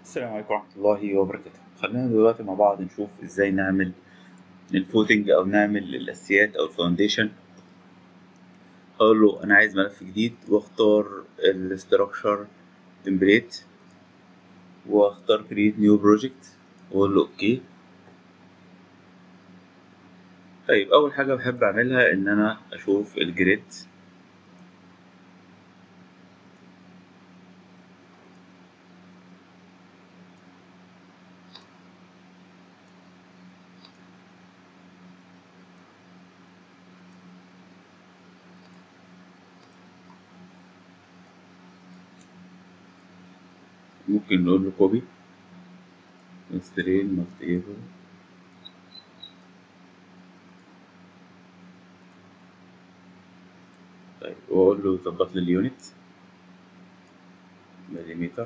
السلام عليكم ورحمة الله وبركاته خلينا دلوقتي مع بعض نشوف ازاي نعمل الفوتنج او نعمل الاساسيات او الفاونديشن اقول له انا عايز ملف جديد واختار الاستراكشر تمبليت واختار create new project واقول له اوكي طيب اول حاجة بحب اعملها ان انا اشوف الجريد ممكن نقول له كوبي constrain must able طيب واقول له ظبط لي اليونت مليمتر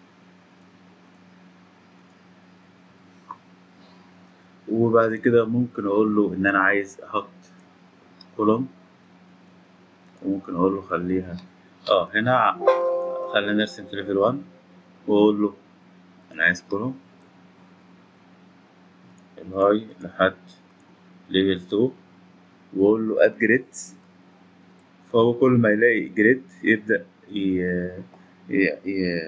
وبعد كده ممكن اقول له ان انا عايز احط كولوم وممكن اقول له خليها اه هنا خلينا نرسم في ليفل 1 واقول له انا عايز كولوم الهاي لحد ليفل 2 واقول له اد جريد فهو كل ما يلاقي جريد يبدا ي... ي... ي...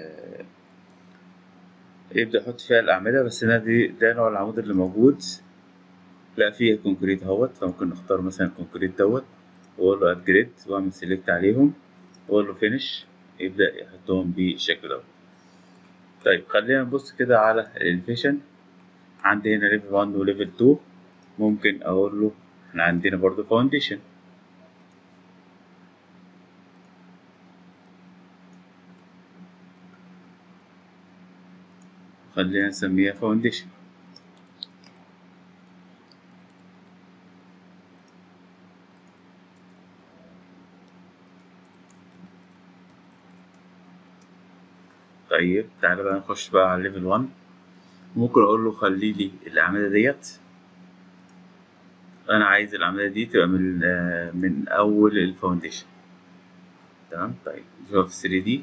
يبدا يحط فيها الاعمده بس هنا دي ده نوع العمود اللي موجود لا فيها كونكريت اهوت فممكن نختار مثلا الكونكريت دوت واقول له اد جريد واعمل سيلكت عليهم واقول له فينش يبدا يحطهم بالشكل دوت طيب خلينا نبص كده على الانفيشن عندي هنا ليفل 1 وليفل 2 ممكن اقول له احنا عندنا برضو فاونديشن خلينا نسميها فاونديشن طيب تعالى بقى نخش بقى على ليفل 1 ممكن اقول له خلي لي الاعمده ديت انا عايز الاعمده دي تبقى من من اول الفاونديشن تمام طيب نشوف 3 دي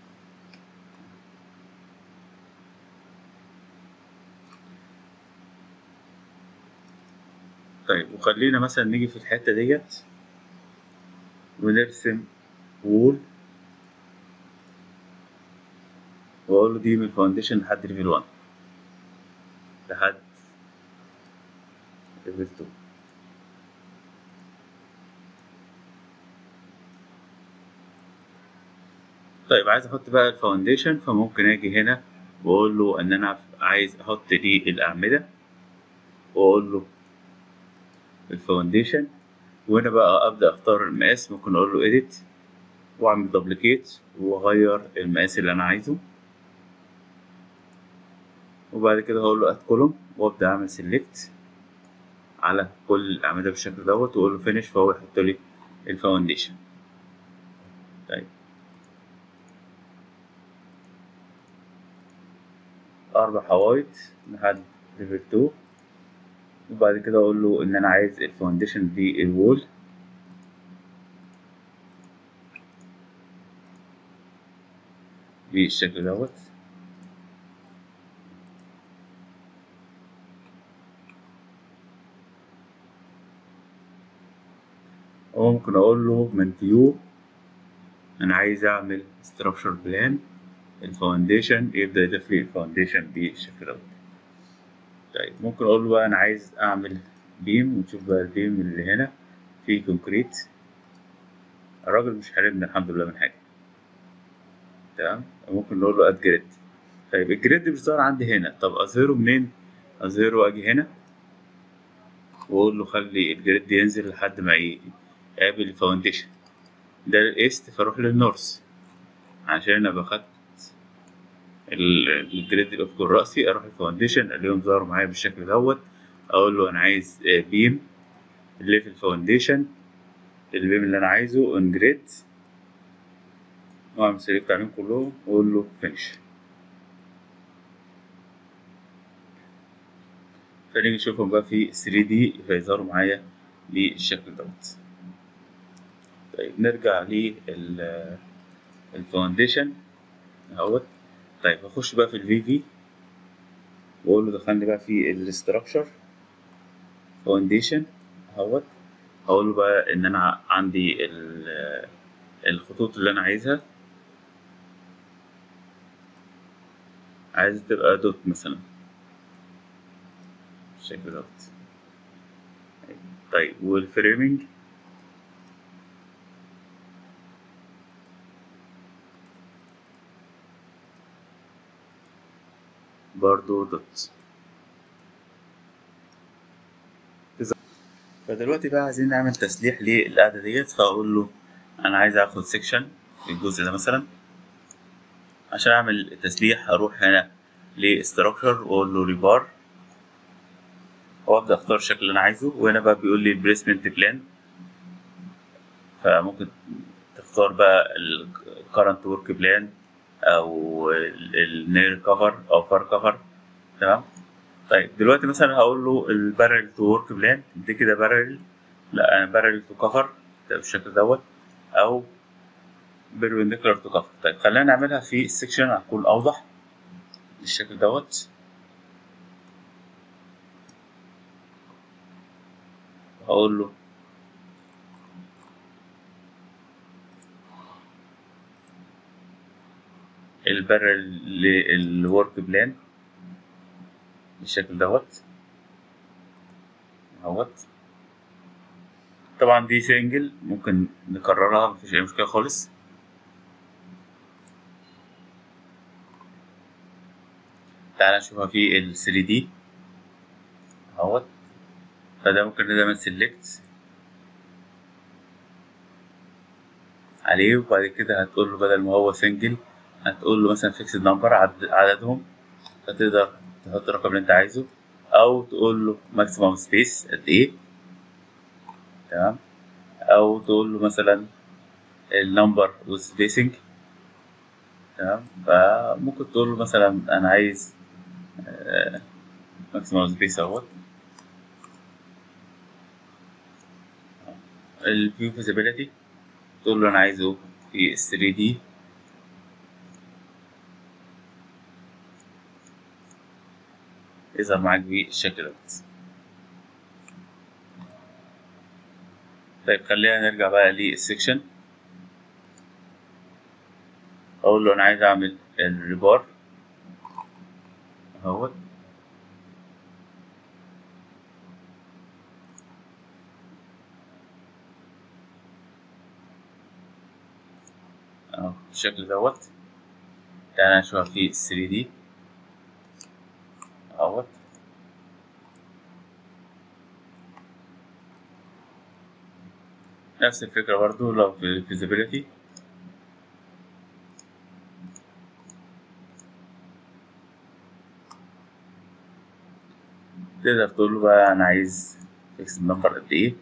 طيب وخلينا مثلا نيجي في الحته ديت ونرسم وول واقول له دي من الفاونديشن لحد ليفل 1 لحد ليفل 2 طيب عايز احط بقى الفاونديشن فممكن اجي هنا واقول له ان انا عايز احط دي الاعمده واقول له الفاونديشن وهنا بقى ابدا اختار المقاس ممكن اقول له edit واعمل دبليكيت واغير المقاس اللي انا عايزه وبعد كده هقول له اد كولوم وابدا اعمل سيلكت على كل الاعمده بالشكل دوت واقول له فينش فهو يحط لي الفاونديشن طيب اربع حوايط لحد ليفل 2 وبعد كده اقول له ان انا عايز الفاونديشن دي الوول بالشكل دوت وممكن اقول له من فيو انا عايز اعمل structure بلان الفاونديشن يبدا يضيف لي الفاونديشن بالشكل دوت طيب ممكن اقول له بقى انا عايز اعمل بيم ونشوف بقى البيم اللي هنا فيه كونكريت الراجل مش حاربنا الحمد لله من حاجه تمام ممكن نقول له اد جريد طيب الجريد بيظهر عندي هنا طب اظهره منين اظهره اجي هنا واقول له خلي الجريد ينزل لحد ما يقابل الفاونديشن ده الايست فاروح للنورث عشان انا باخدت الجريد الافقي الرأسي اروح الفاونديشن الاقيهم ظهروا معايا بالشكل دوت اقول له انا عايز بيم الليفل فاونديشن البيم اللي انا عايزه اون جريد واعمل سيلكت عليهم كلهم واقول له فينش فنيجي نشوفهم بقى في 3 دي فيظهروا معايا بالشكل دوت طيب نرجع للفاونديشن اهوت طيب هخش بقى في الفي في واقول له دخلني بقى في الاستراكشر فاونديشن اهوت هقول له بقى ان انا عندي ال- الخطوط اللي انا عايزها عايز تبقى دوت مثلا بالشكل دوت طيب والفريمنج برضو دوت فدلوقتي بقى عايزين نعمل تسليح للقاعدة ديت فأقول له أنا عايز آخد سيكشن في الجزء ده مثلا عشان أعمل تسليح هروح هنا لستراكشر وأقول له ريبار وأبدأ أختار الشكل اللي أنا عايزه وهنا بقى بيقول لي البليسمنت بلان فممكن تختار بقى الكرنت ورك بلان أو النير كفر أو فار كفر تمام طيب دلوقتي مثلا هقول له البارل تو ورك بلان دي كده بارل لا انا بارل تو كفر بالشكل دوت او بيربنديكولار تو كفر طيب خلينا نعملها في السكشن هتكون اوضح بالشكل دوت هقول له البارل للورك بلان بالشكل دوت اهوت طبعا دي سنجل ممكن نكررها مفيش اي مشكله خالص تعالى نشوفها في ال 3 دي اهوت فده ممكن نعمل سيلكت عليه وبعد كده هتقول له بدل ما هو سنجل هتقول له مثلا فيكسد نمبر عددهم فتقدر تحط الرقم اللي انت عايزه او تقول له ماكسيمم سبيس قد ايه تمام او تقول له مثلا النمبر والسبيسنج تمام فممكن تقول له مثلا انا عايز ماكسيمم سبيس اهوت الفيو فيزيبيليتي تقول له انا عايزه في 3 دي يظهر معاك بالشكل دوت طيب خلينا نرجع بقى للسكشن اقول له انا عايز اعمل الريبار اهوت اهو بالشكل دوت تعالى نشوفها في 3 دي اهوت نفس الفكرة برضو لو في feasibility تقدر تقول له بقى أنا عايز فيكس النمبر قد إيه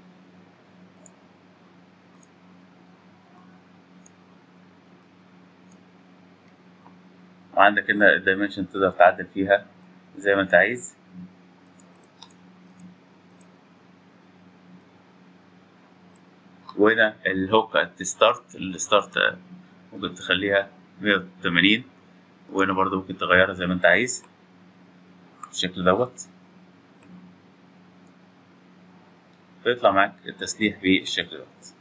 وعندك هنا الدايمنشن تقدر تعدل فيها زي ما أنت عايز وهنا الهوك ات ستارت الستارت ممكن تخليها 180 وهنا برضو ممكن تغيرها زي ما انت عايز بالشكل دوت فيطلع معاك التسليح بالشكل دوت